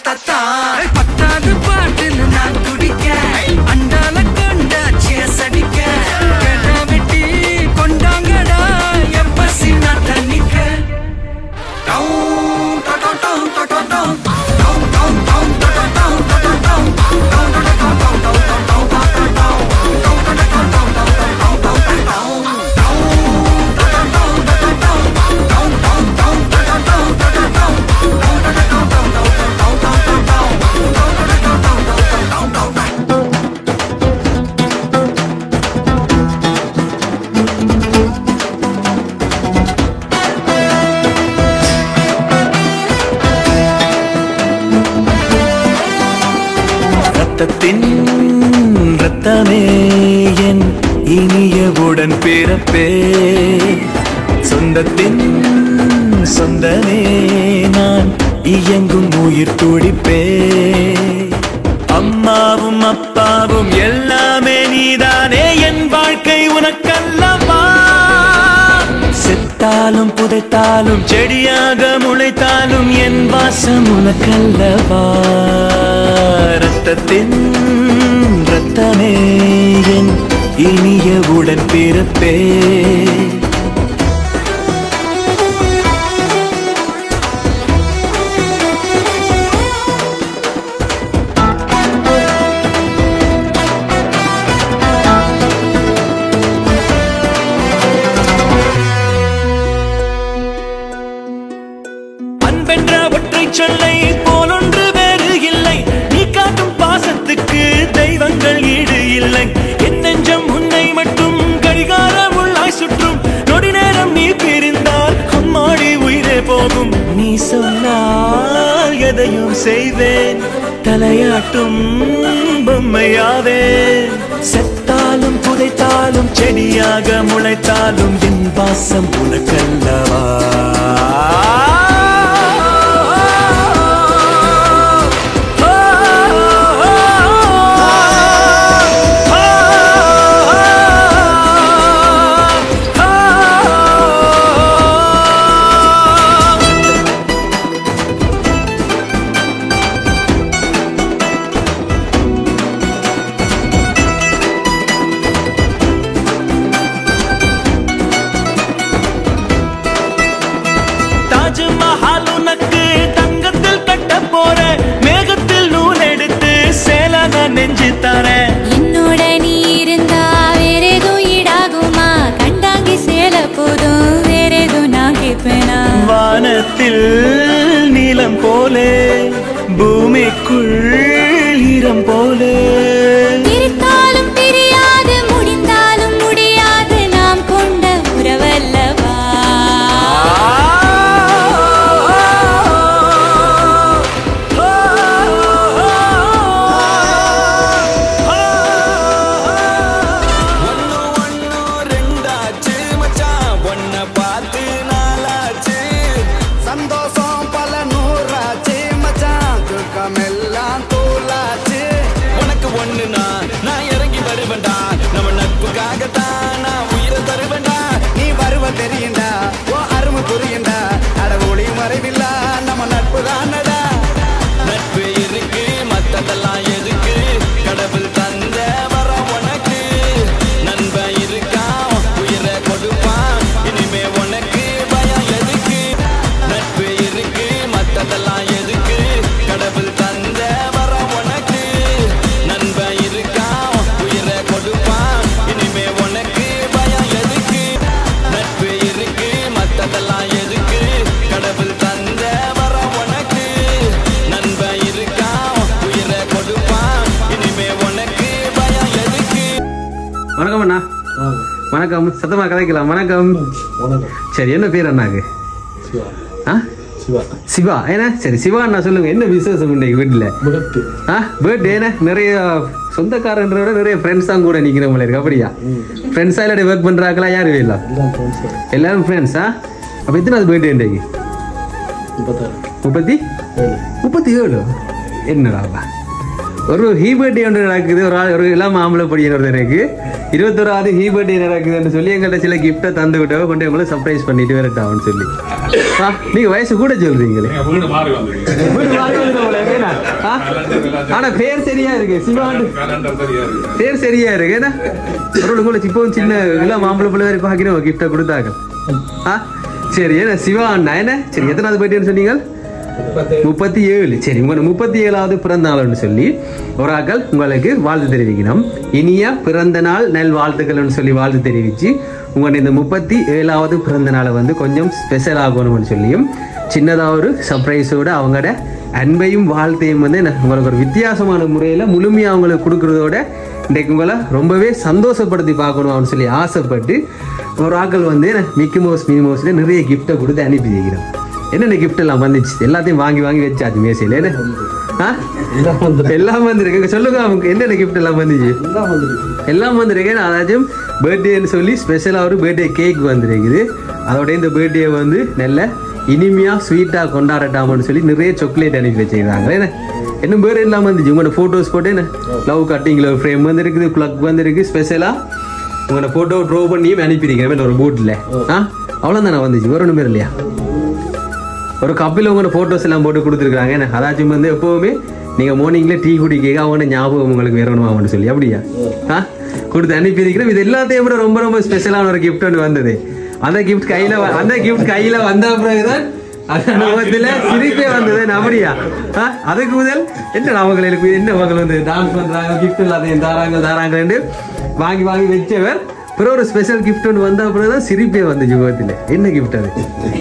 தத்தா பத்தாவது பாட்டுன்னு நான் குடிக்க அண்டால கண்டா சேஸ் அடிக்க கெடா வெட்டி கொண்டாங்கடா எப்ப சின்ன தண்ணிக்க டவுன் டடா டவுன் டடா டவுன் டவுன் டவுன் டவுன் டடா டவுன் டடா டவுன் டவுன் டடா down down down down down down down down டடா down down down down down down down டடா டவுன் டடா டவுன் டவுன் டவுன் டவுன் டடா டவுன் டடா டவுன் டவுன் டடா down down down down down down down down down down ரத்தத்தின் ரத்தமே என் இனியவுடன் பிறப்பே சொந்தத்தின் சொந்தமே நான் இயங்கும் உயிர் துடிப்பே அம்மாவும் அப்பாவும் எல்லாமே நீதானே என் வாழ்க்கை உனக்கல்லவா செத்தாலும் புதைத்தாலும் செடியாக முளைத்தாலும் என் வாசம் உனக்கல்லவா ரத்தத்தின் ரத்தமே என் இனிய உடன் பிறப்பே அன்பென்ற ஒற்றை சொல்லை போலொன்று வேறு இல்லை நீ காட்டும் பாசத்துக்கு தெய்வங்கள் ஈடு இல்லை என் நெஞ்சம் உன்னை மட்டும் கடிகாரம் உள்ளாய் சுற்றும் நொடி நேரம் நீ பிரிந்தால் அம்மாடி உயிரே போகும் நீ சொன்னால் எதையும் செய்வேன் தலையாட்டும் பொம்மையாவே செத்தாலும் புதைத்தாலும் செடியாக முளைத்தாலும் என் வாசம் உனக்கல்லவா தாஜ்மஹால் உனக்கு தங்கத்தில் கட்ட போற மேகத்தில் நூல் எடுத்து சேலாக நெஞ்சு தரேன் என்னோட நீ இருந்தா வேற எதுவும் ஈடாகுமா கண்டாங்கி சேல போதும் வேற எதுவும் நான் கேட்பேனா வானத்தில் நீலம் போலே பூமிக்குள் ஈரம் போலே பிரித்தாலும் பிரியாது முடிந்தாலும் முடியாது நாம் கொண்ட உறவல்லவா ஒன்னு ஒன்னு ரெண்டாச்சு மச்சான் ஒன்ன பார்த்து நாளாச்சு சந்தோஷம் பல நூறாச்சு மச்சான் துக்கம் எல்லாம் தூளாச்சு உனக்கு ஒண்ணு நான் நான் இறங்கி வருவேன்டா நம்ம நட்புக்காகத்தான் நான் உயிரை தருவேன்டா நீ வருவ தெரியுண்டா ஓ அருமை புரியுண்டா அட ஒளி மறைவில்லா நம்ம நட்பு தானடா நட்பு இருக்கு மத்ததெல்லாம் எதுக்கு கடவுள் தந்த வர உனக்கு நண்பன் இருக்கான் உயிரை கொடுப்பான் இனிமே உனக்கு பயம் எதுக்கு நட்பு இருக்கு மத்ததெல்லாம் எதுக்கு கடவுள் தந்த வர உனக்கு நண்பன் இருக்கான் உயிரை கொடுப்பான் இனிமே உனக்கு பயம் எதுக்கு நட்பு இருக்கு மத்ததெல்லாம் எதுக்கு கடவுள் தந்த வர உனக்கு நண்பன் இருக்கான் உயிரை கொடுப்பான் இனிமே உனக்கு பயம் எதுக்கு வணக்கம் அண்ணா வணக்கம் சத்தமா கதைக்கலாம் வணக்கம் சரி என்ன பேர் அண்ணாக்கு ஆ சிவா ஏன்னா சரி சிவா அண்ணா சொல்லுங்க என்ன விசேஷம் இன்னைக்கு வீட்டில் ஆ பர்த்டே என்ன நிறைய சொந்தக்காரன்ற விட நிறைய ஃப்ரெண்ட்ஸ் தான் கூட நிற்கிறவங்களே இருக்கு அப்படியா ஃப்ரெண்ட்ஸாக இல்லாட்டி ஒர்க் பண்ணுறாங்களா யாரும் இல்லை எல்லாரும் ஃப்ரெண்ட்ஸா அப்போ எத்தனாவது பர்த்டே இன்றைக்கு முப்பத்தி முப்பத்தி ஏழு என்னடா ஒரு ஹீ பர்த்டே ஒன்று நடக்குது ஒரு ஆள் ஒரு இளம் ஆம்பளை பையன் ஒருத்தர் எனக்கு இருபத்தோராவது ஹீ பர்த்டே நடக்குதுன்னு சொல்லி எங்கள்கிட்ட சில கிஃப்ட்டை தந்து விட்டவ கொண்டு உங்களை சர்ப்ரைஸ் பண்ணிட்டு வரட்டான்னு சொல்லி ஆ, நீங்க வயசு கூட சொல்றீங்களே வீடு மாறி வந்துட்டோம் போல, என்ன? ஆ? ஆனா பேர் சரியா இருக்கு சிவாண்டு பேர் சரியா இருக்கு என்ன ஒரு உங்களுக்கு இப்போ சின்ன இல்ல மாம்பழ பிள்ளை மாதிரி பாக்கிறோம் கிஃப்ட கொடுத்தாங்க ஆ சரி என்ன சிவா அண்ணா என்ன சரி எத்தனாவது பர்த்டேன்னு சொன்னீங்க முப்பத்தி ஏழு சரி உங்களோட முப்பத்தி ஏழாவது பிறந்த நாள்னு சொல்லி ஒரு ஆக்கள் உங்களுக்கு வாழ்த்து தெரிவிக்கணும் இனிய பிறந்த நாள் நல் வாழ்த்துக்கள்னு சொல்லி வாழ்த்து தெரிவிச்சு உங்களோட இந்த முப்பத்தி ஏழாவது பிறந்த நாளை வந்து கொஞ்சம் ஸ்பெஷல் ஆகணும்னு சொல்லியும் சின்னதாக ஒரு சர்ப்ரைஸோட அவங்களோட அன்பையும் வாழ்த்தையும் வந்து என்ன உங்களுக்கு ஒரு வித்தியாசமான முறையில் முழுமையாக அவங்களுக்கு கொடுக்கறதோட இன்றைக்கு உங்களை ரொம்பவே சந்தோஷப்படுத்தி பார்க்கணும் அப்படின்னு சொல்லி ஆசைப்பட்டு ஒரு ஆக்கள் வந்து என்ன மிக்கி மோஸ் மினி மோஸ்ல நிறைய கிஃப்ட்டை கொடுத்து அனுப்பி வைக்கிறோம் என்னென்ன கிஃப்ட் எல்லாம் வந்துச்சு எல்லாத்தையும் வாங்கி வாங்கி வச்சாச்சு மேசையில என்ன ஆ? எல்லாம் வந்துருக்கு சொல்லுங்க அவங்க என்னென்ன கிஃப்ட் எல்லாம் வந்துச்சு எல்லாம் வந்திருக்கு அதாச்சும் பர்த்டேன்னு சொல்லி ஸ்பெஷலாக ஒரு பர்த்டே கேக் வந்திருக்குது அதோட இந்த பர்த்டே வந்து நல்ல இனிமையா ஸ்வீட்டா கொண்டாடட்டாமன்னு சொல்லி நிறைய சாக்லேட் அனுப்பி வச்சிருக்காங்க என்ன இன்னும் பேர் எல்லாம் வந்துச்சு உங்களோட ஃபோட்டோஸ் போட்டு என்ன லவ் கட்டிங் லவ் ஃப்ரேம் வந்துருக்குது ப்ளக் வந்திருக்கு ஸ்பெஷலாக உங்களோட ஃபோட்டோ ட்ரோ பண்ணியும் அனுப்பியிருக்கேன் ஒரு போட்டில் ஆ அவ்வளோதானே வந்துச்சு வேற ஒன்றும் பேர் இல்லையா ஒரு கப்பில் உங்களோட ஃபோட்டோஸ் எல்லாம் போட்டு கொடுத்துருக்காங்க என்ன அதாச்சும் வந்து எப்போவுமே நீங்கள் மார்னிங்ல டீ குடிக்க அவங்களோட ஞாபகம் உங்களுக்கு வேறணுமான்னு சொல்லி அப்படியா ஆ கொடுத்து அனுப்பியிருக்கிறோம் இது எல்லாத்தையும் விட ரொம்ப ரொம்ப ஸ்பெஷலான ஒரு gift ஒன்று வந்தது அந்த gift கையில வ- அந்த gift கையில வந்த பிறகுதான் அந்த அனுபவத்துல சிரிப்பே வந்தது என்ன அப்படியா ஆ? அதுக்கு முதல் என்ன அவங்களுக்கு என்ன அவங்க வந்து டான்ஸ் பண்றாங்க கிஃப்ட் எல்லாத்தையும் தாராங்க தாராங்கன்னு வாங்கி வாங்கி வச்சவர் பிறகு ஒரு ஸ்பெஷல் gift ஒன்று வந்த பிறகுதான் சிரிப்பே வந்து ஜீவத்தில் என்ன gift அது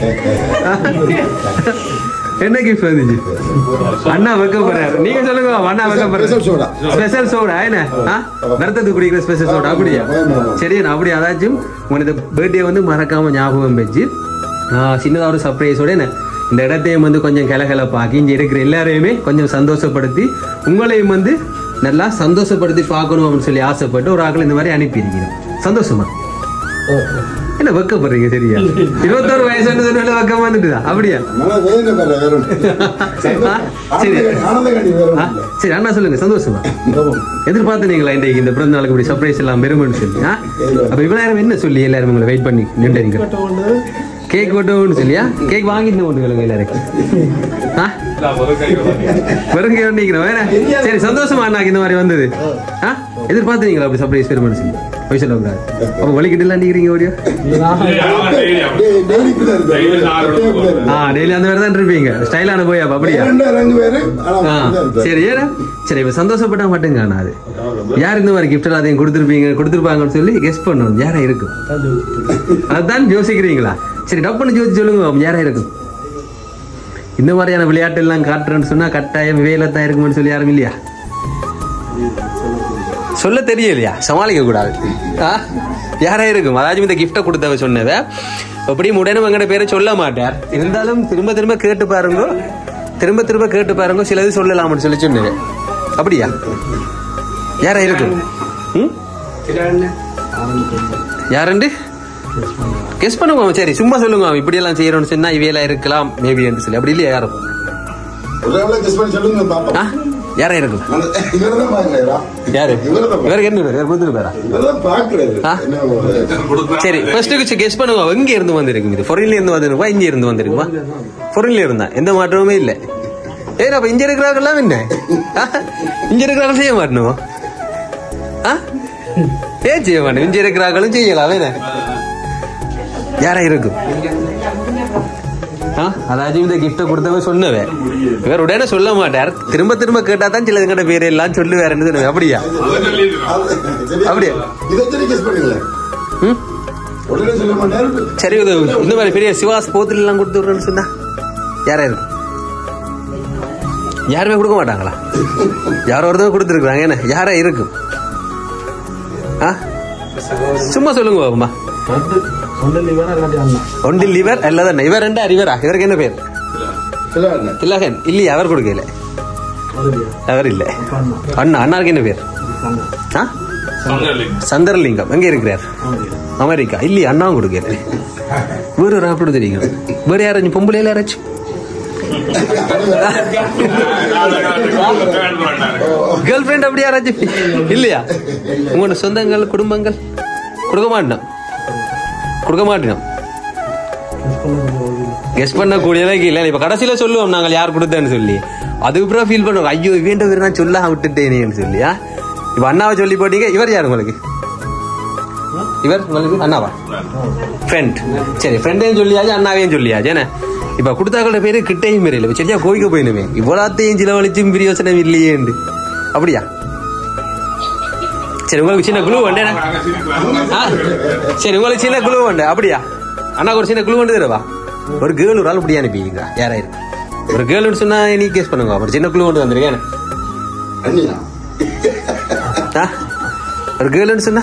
என்ன கிஃப்ட் வந்துச்சு அண்ணா வைக்க போறாரு நீங்க சொல்லுங்க அண்ணா வைக்க Special soda. போறாரு ஸ்பெஷல் சோடா என்ன ஆ? விரதத்துக்கு குடிக்கிற ஸ்பெஷல் சோடா அப்படியா சரி நான் அப்படி அதாச்சும் உனது பர்த்டே வந்து மறக்காம ஞாபகம் வச்சு சின்னதாக ஒரு சர்ப்ரைஸோட என்ன இந்த இடத்தையும் வந்து கொஞ்சம் கிளகிளப்பாக்கி இங்கே இருக்கிற எல்லாரையுமே கொஞ்சம் சந்தோஷப்படுத்தி உங்களையும் வந்து நல்லா சந்தோஷப்படுத்தி பார்க்கணும் அப்படின்னு சொல்லி ஆசைப்பட்டு ஒரு ஆக்கள் இந்த மாதிரி அனுப்பியிருக்கிறோம் சந்தோஷமா என்ன வெக்கப்படுறீங்க சரியா இருபத்தோரு வயசு வெக்கம் வந்துட்டுதா அப்படியா நல்லா வேதனை பெற வேற ஒண்ணும். ஆ, சரி ஆனந்த- ஆனந்தகாணி வேற ஆ, ஒண்ணும் இல்ல. சரி அண்ணா சொல்லுங்க சந்தோஷமா எதிர்பார்த்தீங்களா இன்றைக்கு இந்த பிறந்த நாளுக்கு இப்படி சர்ப்ரைஸ் எல்லாம் பெருமைன்னு சொல்லி ஆ? அப்ப இவ்வளவு நேரம் என்ன சொல்லி எல்லாரும் உங்களை வெயிட் பண்ணி நின்றுங்க கேக் மட்டும் சொல்லியா கேக் வாங்கிட்டு கொண்டு சொல்லுங்க எல்லாரும் ஆ? வெறும் கை நிக்கிறோம் வேற சரி சந்தோஷமா அண்ணாக்கு இந்த மாதிரி வந்தது ஆ? எதிர்பார்த்தீங்களா அப்படி சர்ப்ரைஸ் பெருமைன்னு சொல்லி போய் சொல்லக்கூடாது அப்ப வலிக்கிட்டு எல்லாம் நிக்கிறீங்க ஓடியோ டே- daily இப்படிதான் இருக்கு. எப்பயும் இப்படிதான் இருக்கு. ஆ டெய்லி அந்த மாதிரி தான் இருப்பீங்க ஸ்டைலான போய் அப்ப அப்படியா ரெண்டு ரங்கு வேறு, ஆனா ஆ, இப்படிதான் இருக்கு. சரி ஏன்னா சரி இப்ப சந்தோஷப்பட்டா மட்டும் காணாது யார் இந்த மாதிரி கிஃப்ட் எல்லாத்தையும் கொடுத்துருப்பீங்க கொடுத்துருப்பாங்கன்னு சொல்லி கெஸ் பண்ணணும் யாரா இருக்கும் அதுதான் யோசிக்கிறீங்களா சரி டப்புன்னு யோசிச்சு சொல்லுங்க பாப்போம், யாரா இருக்கும் இந்த மாதிரியான விளையாட்டு எல்லாம் காட்டுறேன்னு சொன்னா கட்டாயம் வேலை தான் இருக்கும்னு சொல்லி யாரும் இல்லையா சொல்ல தெரியலையா சமாளிக்க கூடாது ஆ? யாரா இருக்கும் அதாச்சும் இந்த கிஃப்டை கொடுத்தவ சொன்னவ அப்படியும் உடனே உங்கட பேரை சொல்ல மாட்டார் இருந்தாலும் திரும்ப திரும்ப கேட்டு பாருங்க திரும்ப திரும்ப கேட்டு பாருங்க சிலது சொல்லலாம்னு சொல்லி சொன்னது அப்படியா யாரா இருக்கும் ம்? யாருண்டு கெஸ் பண்ணுங்க சரி சும்மா சொல்லுங்க இப்படி எல்லாம் செய்யறோம்னு சொன்னா இவையெல்லாம் இருக்கலாம் மேபி என்று சொல்லி அப்படி இல்லையா யாரும் ஒரு ஆளை guess பண்ணி சொல்லுங்க பாப்போம். ஆ யாரா இருக்கும் நான் இவரைதான் பார்க்கிறேன். யாரு இவரைதான் இவருக்கு என்ன பேர் இவர் கொடுத்துட்டு பேரா இவரைதான் பார்க்கிறேன். ஆ? என்ன ஒரு- சரி ஃபர்ஸ்ட் கெஸ் பண்ணுங்க எங்க இருந்து வந்திருக்கும் இது பொருள்ல இருந்து வந்திருக்குமா இங்க இருந்து வந்திருக்குமா பொருள்ல இருந்தா எந்த மாற்றமுமே இல்ல ஏன் அப்ப இங்க இருக்கிறாங்கலாம் என்ன ஆ? இங்க இருக்கிறாங்க செய்ய மாட்டணும் ஆ? ஏன் செய்ய மாட்டோம் இங்க இருக்கிறாங்களும் செய்யலாம் என்ன யாரா இருக்கும் ஆ? அதாச்சும் இந்த கிஃப்ட கொடுத்தவ சொன்னவன் இவர் உடனே சொல்ல மாட்டார் திரும்ப திரும்ப கேட்டா தான் சில எங்கட பேர் எல்லாம் சொல்லுவாருன்னு சொன்னவன் அப்படியா அது- சரி. அப்படியா? இதை சரி guess பண்ணுங்களேன். ம் உடனே சொல்ல மாட்டேன். சரி இது இந்த மாதிரி பெரிய சிவாஸ் போத்துல எல்லாம் கொடுத்து விடுறேன்னு சொன்னா யாரா இருக்கும் யாருமே கொடுக்க மாட்டாங்களா யாரோ ஒருத்தவங்க கொடுத்துருக்காங்க என்ன யாரா இருக்கும் ஆ சும்மா சொல்லுங்க பாபுமா ஒன்று லிவர் அல்லது என்ன? இவர் ரெண்டா ரிவரா இவருக்கு என்ன பேர் சொல்ல வேண்டாம். திலகன் இல்லையா அவர் கொடுக்கல அவர் இல்ல அண்ணா அண்ணாருக்கு என்ன பேர் ஆ? சந்திரலிங்கம் எங்க இருக்கிறார் அமெரிக்கா இல்லையா அண்ணாவும் கொடுக்கல வேறு ஒரு அப்படி தெரியுங்க வேறு யாராச்சும் பொம்பளை யாராச்சும் கேர்ள் ஃப்ரெண்ட் அப்படி யாராச்சும் இல்லையா உங்களோட சொந்தங்கள் குடும்பங்கள் கொடுக்க மாட்டோம் கொடுக்க மாட்டோம் கெஸ் பண்ண கூடியதாக இல்லை இப்ப கடைசியில சொல்லுவோம் நாங்கள் யார் கொடுத்தேன்னு சொல்லி அதுக்கப்புறம் ஃபீல் பண்ணுவோம் ஐயோ இவன் பேர் நான் சொல்ல விட்டுட்டேனேன்னு சொல்லியா இப்ப அண்ணாவை சொல்லி போட்டீங்க இவர் யார் உங்களுக்கு இவர் உங்களுக்கு அண்ணாவா ஃப்ரெண்ட் சரி ஃப்ரெண்டையும் சொல்லியாச்சு அண்ணாவையும் சொல்லியாச்சு என்ன இப்ப கொடுத்தாக்களோட பேரு கிட்டையும் பேர் இல்லை சரியா கோவிக்க போயினுமே இவ்வளோத்தையும் சிலவழிச்சும் பிரியோசனம் இல்லையேண்டு அப்படியா சரி உங்களுக்கு சின்ன குழு வேண்டேனா ஆ? சரி உங்களுக்கு சின்ன குழு உண்டு அப்படியா அண்ணா ஒரு சின்ன குழு உண்டு தருவா ஒரு கேர்ள் ஒரு ஆள் இப்படி அனுப்பிங்க யாராயிரும் ஒரு கேர்ள்னு சொன்னா நீ கேஸ் பண்ணுங்க ஒரு சின்ன குழு கொண்டு வந்திருக்கேன் ஆ? ஒரு கேர்ள்னு சொன்னா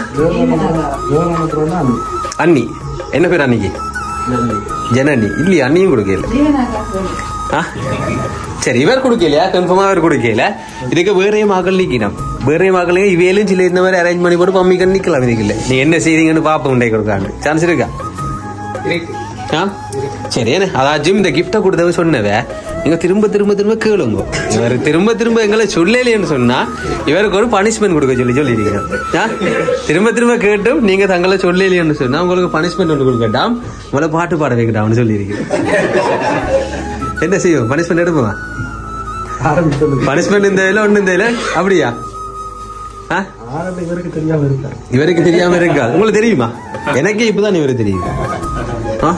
அண்ணி என்ன பேர் அன்னிக்கு ஜனனி இல்லையா அண்ணியும் கொடுக்கல ஆ? சரி இவர் கொடுக்கலையா கன்ஃபார்மா இவர் கொடுக்கல இதுக்கு வேறே மகள் நிக்கணும் வேறே மகளுங்க இவையிலும் சில இந்த மாதிரி அரேஞ்ச் பண்ணி போட்டு பம்மி கண் நிக்கலாம் இதுக்கு இல்ல நீ என்ன செய்றீங்கன்னு பாப்போம் உண்டை கொடுக்கான்னு சான்ஸ் இருக்கா ஆ சரி என்ன அதாச்சும் இந்த கிஃப்டை கொடுத்தவ சொன்னவ நீங்க திரும்ப திரும்ப திரும்ப கேளுங்க இவர் திரும்ப திரும்ப எங்களை சொல்லலைன்னு சொன்னா இவருக்கு ஒரு பனிஷ்மெண்ட் கொடுக்க சொல்லி சொல்லிருக்கீங்க ஆ? திரும்ப திரும்ப கேட்டும் நீங்க தங்களை சொல்லலைன்னு சொன்னா உங்களுக்கு பனிஷ்மெண்ட் ஒன்று கொடுக்கட்டாம் உங்களை பாட்டு பாட வைக்கட்டாம்னு சொல்லியிருக்கீங்க என்ன செய்யும் பனிஷ்மெண்ட் எடுப்போமா பனிஷ்மெண்ட் இந்த இதில் ஒண்ணு இந்த இதில் அப்படியா ஆ? இவருக்கு தெரியாம இருக்கா உங்களுக்கு தெரியுமா எனக்கே இப்பதான் இவருக்கு தெரியும் ஆ?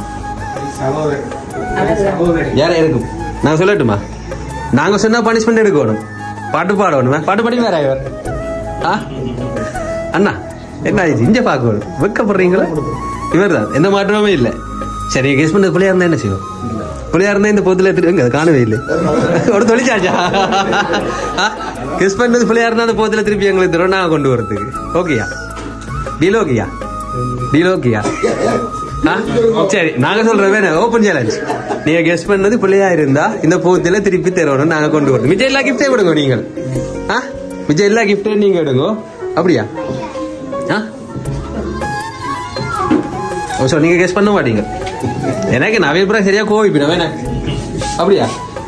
யாரா இருக்கும் நான் சொல்லட்டுமா நாங்க சொன்னா பனிஷ்மெண்ட் எடுக்கணும் பாட்டு பாடணும் பாட்டு பாடி வேற இவர் ஆ அண்ணா என்ன ஆயிடுச்சு இங்க பார்க்கணும் வெக்கப்படுறீங்களா இவர் தான் எந்த மாற்றமே இல்லை சரி கெஸ் பண்ணது பிள்ளையா இருந்தா என்ன செய்வோம் பிள்ளையா இருந்தா இந்த பொத்துல எடுத்துட்டு அதை காணவே இல்லை ஒரு தொழிற்சாச்சா கெஸ் பண்ணது பிள்ளையா இருந்தா அந்த பொத்துல திருப்பி எங்களுக்கு தரும் நாங்க கொண்டு வரதுக்கு ஓகேயா டீல் ஓகேயா டீல் ஓகேயா ஆ? சரி நாங்க சொல்றவே ஓப்பன் சேலஞ்ச் நீங்க கெஸ் பண்ணது பிள்ளையா இருந்தா இந்த போத்துல திருப்பி தரணும் நாங்க கொண்டு வரணும் மிச்சம் எல்லா கிஃப்டே விடுங்க நீங்கள் ஆ மிச்சம் எல்லா கிஃப்டையும் நீங்க எடுங்க அப்படியா ஆ ஓ ஸோ நீங்க கெஸ் பண்ண மாட்டீங்க எனக்கு நவீன் புறம் சரியா கோவிப்பினவன் எனக்கு அப்படியா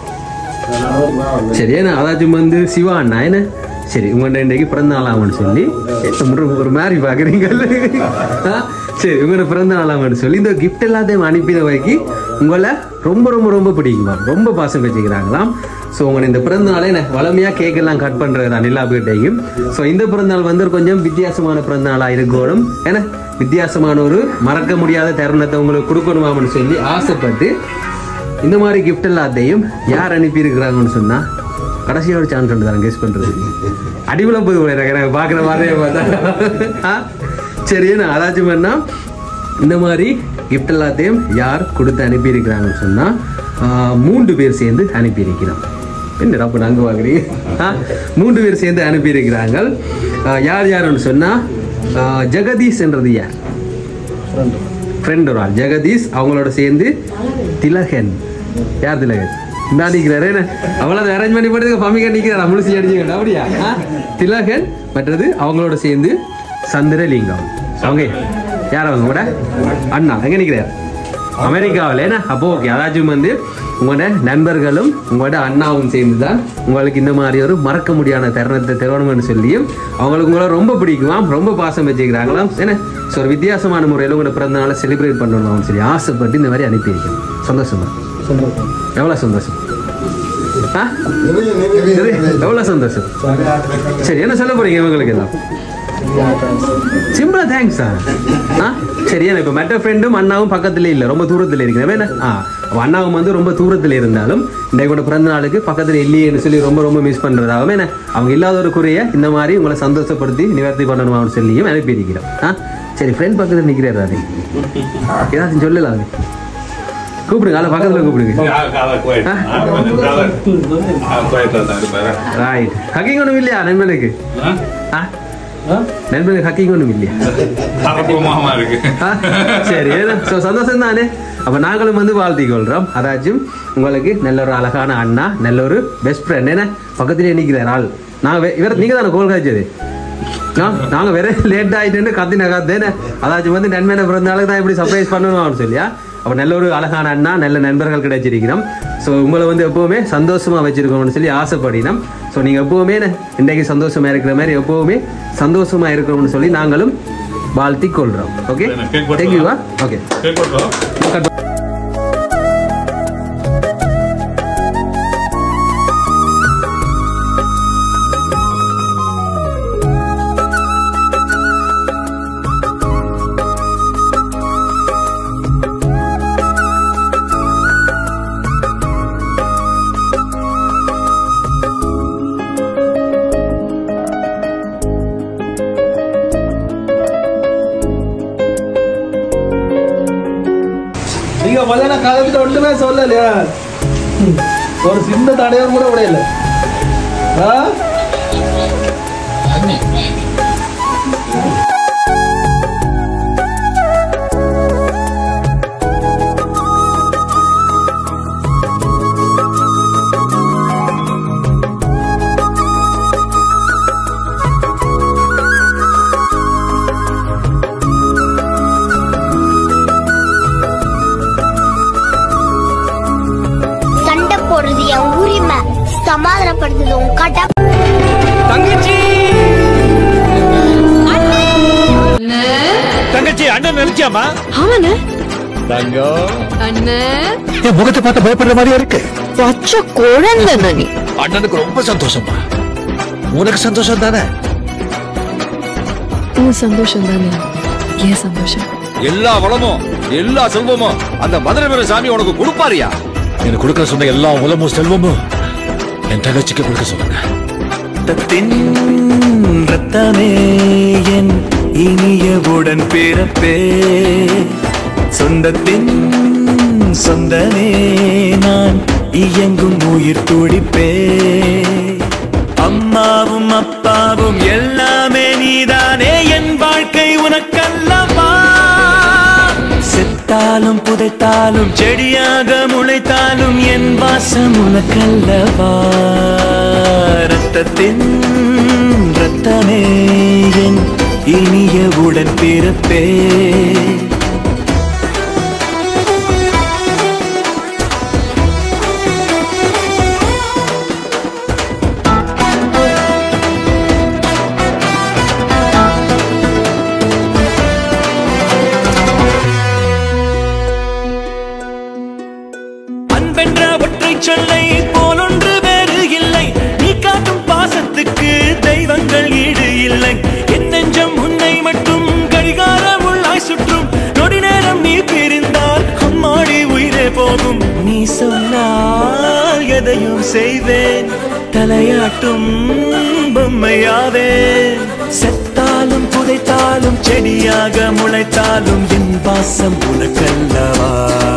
சரி என்ன அதாச்சும் வந்து சிவா அண்ணா என்ன சரி உங்கள்ட்ட இன்றைக்கு பிறந்த நாளாமன்னு சொல்லி என்ன முறை ஒரு மாதிரி பாக்குறீங்க சரி உங்களோட பிறந்த நாளாமன்னு சொல்லி இந்த கிஃப்ட் எல்லாத்தையும் அனுப்பின வைக்கி உங்களை ரொம்ப ரொம்ப ரொம்ப பிடிக்குமா ரொம்ப பாசம் வச்சுக்கிறாங்களாம் ஸோ உங்களை இந்த பிறந்த நாளை என்ன வளமையாக கேக் எல்லாம் கட் பண்றது தான் எல்லா வீட்டையும் ஸோ இந்த பிறந்த நாள் வந்து ஒரு கொஞ்சம் வித்தியாசமான பிறந்த நாளாக இருக்கணும் ஏன்னா வித்தியாசமான ஒரு மறக்க முடியாத தருணத்தை உங்களுக்கு கொடுக்கணுமாம்னு சொல்லி ஆசைப்பட்டு இந்த மாதிரி கிஃப்ட் எல்லாத்தையும் யார் அனுப்பி இருக்கிறாங்கன்னு சொன்னா கடைசியா ஒரு சான்ஸ் உண்டு தான் கெஸ் பண்றது அடிவுல போய் போய் எனக்கு எனக்கு பாக்குற மாதிரியே பார்த்தா ஆ? சரி நான் அதாச்சும் பண்ணா இந்த மாதிரி கிஃப்ட் எல்லாத்தையும் யார் கொடுத்து அனுப்பி இருக்கிறாங்கன்னு சொன்னா ஆ, மூன்று பேர் சேர்ந்து அனுப்பி இருக்கிறோம் என்ன அப்ப நாங்க வாங்குறீங்க ஆ? மூன்று பேர் சேர்ந்து அனுப்பி இருக்கிறாங்க யார் யாருன்னு சொன்னா ஆ, ஜெகதீஷ் என்றது யார் ஃப்ரெண்ட் ஒரு ஆள் ஜெகதீஷ் அவங்களோட சேர்ந்து திலகன் யார் திலகன் நான் நிற்கிறாரு என்ன அவ்வளோ அரேஞ்ச் பண்ணி போட்டு பம்மிக்க நிற்கிறாரா முழுசி அடிச்சுக்கணும் அப்படியா ஆ? திலகன் மற்றது அவங்களோட சேர்ந்து சந்திரலிங்கம் அவங்க யார் அவங்க கூட அண்ணா எங்க நிற்கிறார் அமெரிக்காவில் என்ன அப்போ ஓகே அதாச்சும் வந்து உங்களோட நண்பர்களும் உங்களோட அண்ணாவும் சேர்ந்து தான் உங்களுக்கு இந்த மாதிரி ஒரு மறக்க முடியாத தருணத்தை தருவணும்னு சொல்லியும் அவங்களுக்கு உங்களை ரொம்ப பிடிக்குமாம் ரொம்ப பாசம் வச்சுக்கிறாங்களாம் என்ன ஸோ ஒரு வித்தியாசமான முறையில் உங்களோட பிறந்த நாளை செலிப்ரேட் பண்ணணும்னு சொல்லி ஆசைப்பட்டு இந்த மாதிரி அனுப்பியிருக்கேன் சந்தோஷமா எவ்வளோ சந்தோஷம் ஆ சரி, எவ்வளோ சந்தோஷம் சரி என்ன சொல்ல போறீங்க இவங்களுக்கு எல்லாம் சிம்பிளா தேங்க்ஸ் ஆ சரி ஏன்னா இப்போ மற்ற ஃப்ரெண்டும் அண்ணாவும் பக்கத்துல இல்ல ரொம்ப தூரத்துல இருக்கிறவன் என்ன ஆ அப்ப அண்ணாவும் வந்து ரொம்ப தூரத்துல இருந்தாலும் இந்த கூட பிறந்த நாளுக்கு பக்கத்துல இல்லையேன்னு சொல்லி ரொம்ப ரொம்ப மிஸ் பண்றதாகவும் என்ன அவங்க இல்லாத ஒரு குறைய இந்த மாதிரி உங்களை சந்தோஷப்படுத்தி நிவர்த்தி பண்ணணும்னு சொல்லியும் அனுப்பியிருக்கிறோம் ஆ சரி ஃப்ரெண்ட் பக்கத்துல நிக்கிறாரு அது ஏதாச்சும் சொல்லலாம் அது கூப்பிடுங்க அதில் பக்கத்துல கூப்பிடுங்க ரைட் ஹக்கிங் ஒன்றும் இல்லையா நண்பனுக்கு ஆ நண்பனுக்கு ஹக்கிங் ஒன்றும் இல்லையா இருக்கு ஆ, சரி ஸோ சந்தோஷம் தானே அப்ப நாங்களும் வந்து வாழ்த்திக் கொள்றோம் அதாச்சும் உங்களுக்கு நல்ல ஒரு அழகான அண்ணா நல்ல ஒரு பெஸ்ட் ஃப்ரெண்ட் என்ன பக்கத்திலே நிற்கிறார் ஆள் நாங்க வே- இவர் நீங்க தானே கோல் காய்ச்சது ஆ, நாங்க வேற லேட் ஆயிட்டு கத்தின காத்தேன்னு அதாச்சும் வந்து நன்மையான பிறந்தாலும் தான் இப்படி சர்ப்ரைஸ் பண்ணணும் சொல்லியா அப்ப நல்ல ஒரு அழகான அண்ணா நல்ல நண்பர்கள் கிடைச்சிருக்கிறோம் ஸோ உங்களை வந்து எப்பவுமே சந்தோஷமா வச்சிருக்கணும்னு சொல்லி ஆசைப்படினோம் ஸோ நீங்க எப்பவுமே இன்றைக்கு சந்தோஷமா இருக்கிற மாதிரி எப்பவுமே சந்தோஷமா இருக்கணும்னு சொல்லி நாங்களும் வாழ்த்தி கொள்றோம் ஓகே Cake போட்டுவா? தேங்க்யூவா ஓகே கேக் போட்டோம் எங்க மலையாள காலத்துல ஒன்றுமே சொல்லலையா ம். ஒரு சின்ன தடையம் கூட உடையல ஆ சண்டை போடுறது என் உரிமை சமாதானப்படுத்துறது உன் கடமை தங்கச்சி தங்கச்சி அண்ணன் நினைச்சாமா ஆமாண்ணே தங்கம் அண்ணே என் முகத்தை பார்த்து பயப்படுற மாதிரியா இருக்கு பச்சை குழந்தை நீ அண்ணனுக்கு ரொம்ப சந்தோஷமா உனக்கு சந்தோஷம் தானே உன் சந்தோஷம் தானே ஏன் சந்தோஷம் எல்லா வளமும் எல்லா செல்வமும் அந்த மதுரை சாமி உனக்கு கொடுப்பாரியா எனக்கு கொடுக்க சொன்ன எல்லா உலமும் செல்வமும் என் தங்கச்சிக்கு கொடுக்க சொல்லுங்க ரத்தத்தின் ரத்தமே என் இனியவுடன் பிறப்பே சொந்தத்தின் சொந்தமே நான் இயங்கும் உயிர் துடிப்பே அம்மாவும் அப்பாவும் எல்லாமே நீதானே என் வாழ்க்கை உனக்கல்லவா செத்தாலும் புதைத்தாலும் செடியாக முளைத்தாலும் என் வாசம் உனக்கல்லவா ரத்தத்தின் ரத்தமே என் இனிய உடன் பிறப்பே அன்பென்ற ஒற்றை சொல்லை போலொன்று வேறு இல்லை நீ காட்டும் பாசத்துக்கு தெய்வங்கள் ஈடு இல்லை என் நெஞ்சம் உன்னை மட்டும் கடிகாரம் உள்ளாய் சுற்றும் நொடி நேரம் நீ பிரிந்தால் அம்மாடி உயிரே போகும் நீ சொன்னால் எதையும் செய்வேன் தலையாட்டும் பொம்மையாவேன் செத்தாலும் புதைத்தாலும் செடியாக முளைத்தாலும் என் வாசம் உனக்கல்லவா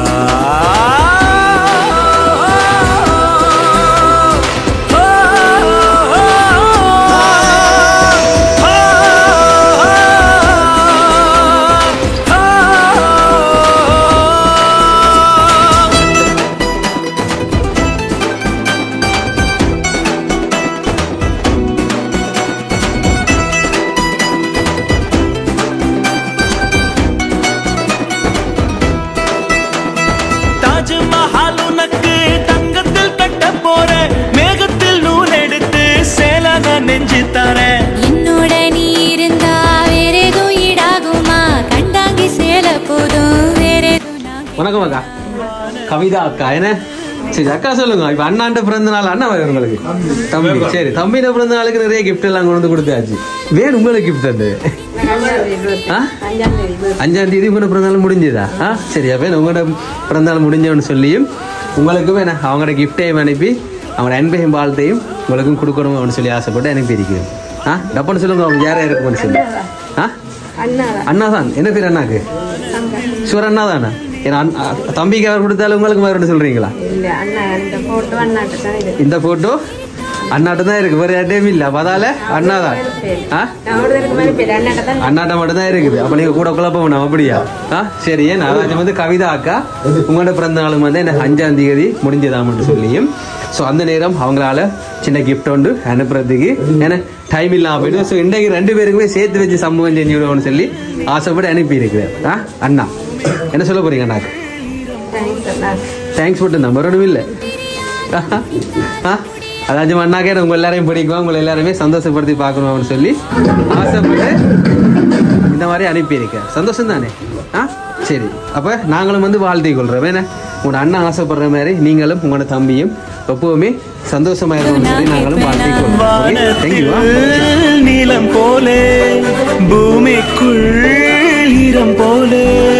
தாஜ்மஹால் உனக்கு தங்கத்தில் கட்ட போற மேகத்தில் நூல் எடுத்து சேலாக நெஞ்சு தரேன் என்னோட நீ இருந்தா வேற எதுவும் ஈடாகுமா கண்டாங்கி சேல போதும் வேற எதுவும் நான் வணக்கம் அக்கா கவிதா அக்கா என்ன சரி அக்கா சொல்லுங்க இப்ப அண்ணாண்ட பிறந்த நாள் அண்ணா வரும் உங்களுக்கு தம்பி சரி தம்பியோட பிறந்த நாளுக்கு நிறைய கிஃப்ட் எல்லாம் கொண்டு வந்து கொடுத்தாச்சு வேணும் உங்களுக்கு கிஃப்ட் அது ஆ? அஞ்சாம் தேதி உங்களோட பிறந்தநாள் முடிஞ்சதா ஆ சரி அப்ப உங்களோட பிறந்தநாள் முடிஞ்சவன்னு சொல்லியும் உங்களுக்கும் என்ன அவங்களோட கிஃப்டையும் அனுப்பி அவங்களோட அன்பையும் வாழ்த்தையும் உங்களுக்கும் கொடுக்கணும்னு சொல்லி ஆசைப்பட்டு அனுப்பி இருக்கிறேன் ஆ டப்புன்னு சொல்லுங்க அவங்க யாரா இருக்கும்னு சொல்லி ஆ அண்ணா தான் என்ன பேர் அண்ணாக்கு ஷூர் அண்ணா தானே ஏன்னா அண்ணா- அ- தம்பிக்கு அவர் கொடுத்தாலும் உங்களுக்கு மாதிரி சொல்றீங்களா இந்த போட்டோ அண்ணாட்ட தான் இருக்கு வேற யார்ட்டையும் இல்ல அப்ப அதால அண்ணா தான் ஆ? அண்ணாட்ட மட்டும் தான் இருக்குது அப்ப நீங்க கூட குழப்ப வேணாம் அப்படியா ஆ சரி ஏன்னா அதாச்சும் வந்து கவிதா அக்கா உங்களோட பிறந்த நாளும் வந்து என்ன அஞ்சாம் தேதி முடிஞ்சதாமன்னு சொல்லியும் ஸோ அந்த நேரம் அவங்களால சின்ன கிஃப்ட் ஒன்று அனுப்புறதுக்கு ஏன்னா டைம் இல்லாம போயிடுது ஸோ இன்றைக்கு ரெண்டு பேருக்குமே சேர்த்து வச்சு சம்பவம் செஞ்சு விடுவோம்னு சொல்லி ஆசைப்பட்டு அனுப்பி இருக்கிறேன் ஆ அண்ணா என்ன சொல்ல போறீங்க அண்ணாக்கு தேங்க்ஸ் மட்டும் தான் மறுபடியும் இல்லை ஆ அதாச்சும் அண்ணாக்கே உங்க எல்லாரையும் பிடிக்கும் உங்களை எல்லாருமே சந்தோஷப்படுத்தி பார்க்கணும் அப்படின்னு சொல்லி ஆசைப்பட்டு இந்த மாதிரி அனுப்பியிருக்கேன் சந்தோஷம் தானே ஆ சரி அப்போ நாங்களும் வந்து வாழ்த்தி கொள்றோம் என்ன உங்களோட அண்ணன் ஆசைப்படுற மாதிரி நீங்களும் உங்களோட தம்பியும் எப்பவுமே சந்தோஷமா இருக்கணும்னு சொல்லி நாங்களும் வாழ்த்தி கொள்றோம் தேங்க்யூ வானத்தில் நீலம் போலே பூமிக்குள் ஈரம் போலே